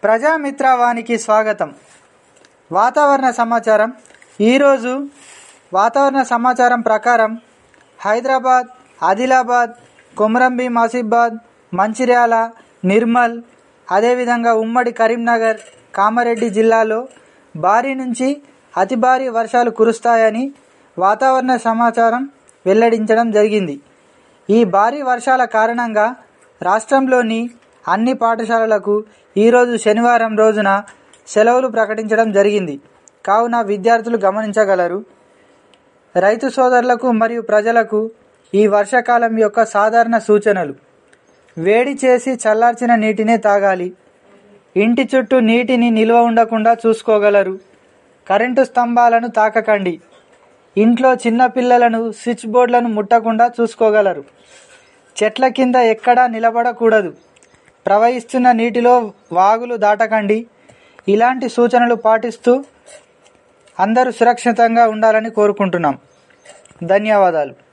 ప్రజామిత్రవానికి స్వాగతం వాతావరణ సమాచారం ఈరోజు వాతావరణ సమాచారం ప్రకారం హైదరాబాద్ ఆదిలాబాద్ కొమరంభీం ఆసిఫాబాద్ మంచిర్యాల నిర్మల్ అదేవిధంగా ఉమ్మడి కరీంనగర్ కామారెడ్డి జిల్లాలో భారీ నుంచి అతి భారీ వర్షాలు కురుస్తాయని వాతావరణ సమాచారం వెల్లడించడం జరిగింది ఈ భారీ వర్షాల కారణంగా రాష్ట్రంలోని అన్ని పాఠశాలలకు ఈరోజు శనివారం రోజున సెలవులు ప్రకటించడం జరిగింది కావున విద్యార్థులు గమనించగలరు రైతు సోదరులకు మరియు ప్రజలకు ఈ వర్షాకాలం యొక్క సాధారణ సూచనలు వేడి చేసి చల్లార్చిన నీటినే తాగాలి ఇంటి చుట్టూ నీటిని నిల్వ ఉండకుండా చూసుకోగలరు కరెంటు స్తంభాలను తాకకండి ఇంట్లో చిన్న పిల్లలను స్విచ్ బోర్డులను ముట్టకుండా చూసుకోగలరు చెట్ల కింద ఎక్కడా నిలబడకూడదు ప్రవహిస్తున్న నీటిలో వాగులు దాటకండి ఇలాంటి సూచనలు పాటిస్తూ అందరూ సురక్షితంగా ఉండాలని కోరుకుంటున్నాం ధన్యవాదాలు